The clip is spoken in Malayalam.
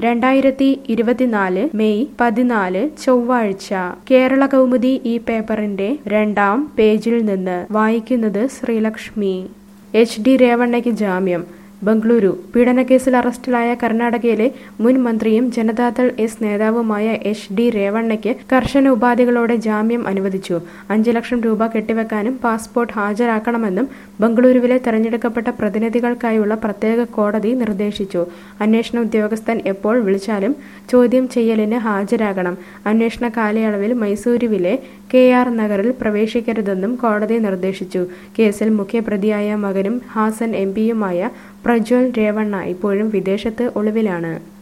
രണ്ടായിരത്തി ഇരുപത്തിനാല് മെയ് പതിനാല് ചൊവ്വാഴ്ച കേരള കൗമുദി ഈ പേപ്പറിന്റെ രണ്ടാം പേജിൽ നിന്ന് വായിക്കുന്നത് ശ്രീലക്ഷ്മി എച്ച് ഡി രേവണ്ണയ്ക്ക് ജാമ്യം ബംഗളൂരു പീഡനക്കേസിൽ അറസ്റ്റിലായ കർണാടകയിലെ മുൻ മന്ത്രിയും ജനതാദൾ എസ് നേതാവുമായ എച്ച് ഡി രേവണ്ണയ്ക്ക് കർശന ഉപാധികളോടെ ജാമ്യം അനുവദിച്ചു അഞ്ചു ലക്ഷം രൂപ കെട്ടിവെക്കാനും പാസ്പോർട്ട് ഹാജരാക്കണമെന്നും ബംഗളൂരുവിലെ തെരഞ്ഞെടുക്കപ്പെട്ട പ്രതിനിധികൾക്കായുള്ള പ്രത്യേക കോടതി നിർദ്ദേശിച്ചു അന്വേഷണ ഉദ്യോഗസ്ഥൻ എപ്പോൾ വിളിച്ചാലും ചോദ്യം ചെയ്യലിന് ഹാജരാകണം അന്വേഷണ കാലയളവിൽ മൈസൂരുവിലെ കെ ആർ നഗറിൽ പ്രവേശിക്കരുതെന്നും കോടതി നിർദ്ദേശിച്ചു കേസിൽ മുഖ്യപ്രതിയായ മകനും ഹാസൻ എം പിയുമായ പ്രജ്വൽ രേവണ്ണ ഇപ്പോഴും വിദേശത്ത് ഒളിവിലാണ്